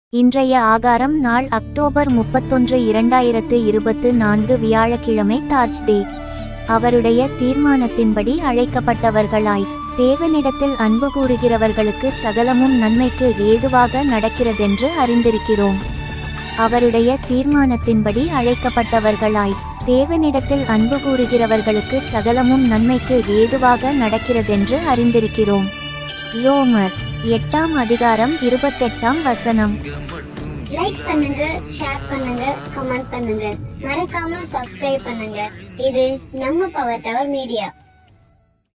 இன்றைய ஆகாரம் நாள் அக்டோபர் முப்பத்தொன்று இரண்டாயிரத்து இருபத்து நான்கு வியாழக்கிழமை டார்ச்டே அவருடைய தீர்மானத்தின்படி அழைக்கப்பட்டவர்களாய் தேவனிடத்தில் அன்பு கூறுகிறவர்களுக்கு சகலமும் நன்மைக்கு ஏதுவாக நடக்கிறதென்று அறிந்திருக்கிறோம் அவருடைய தீர்மானத்தின்படி அழைக்கப்பட்டவர்களாய் தேவனிடத்தில் அன்பு கூறுகிறவர்களுக்கு சகலமும் நன்மைக்கு ஏதுவாக நடக்கிறதென்று அறிந்திருக்கிறோம் ரோமர் எட்டாம் அதிகாரம் இருபத்தெட்டாம் வசனம் லைக் பண்ணுங்க ஷேர் பண்ணுங்க கமெண்ட் பண்ணுங்க மறக்காம சப்ஸ்கிரைப் பண்ணுங்க இது நம்ம பவர் டவர் மீடியா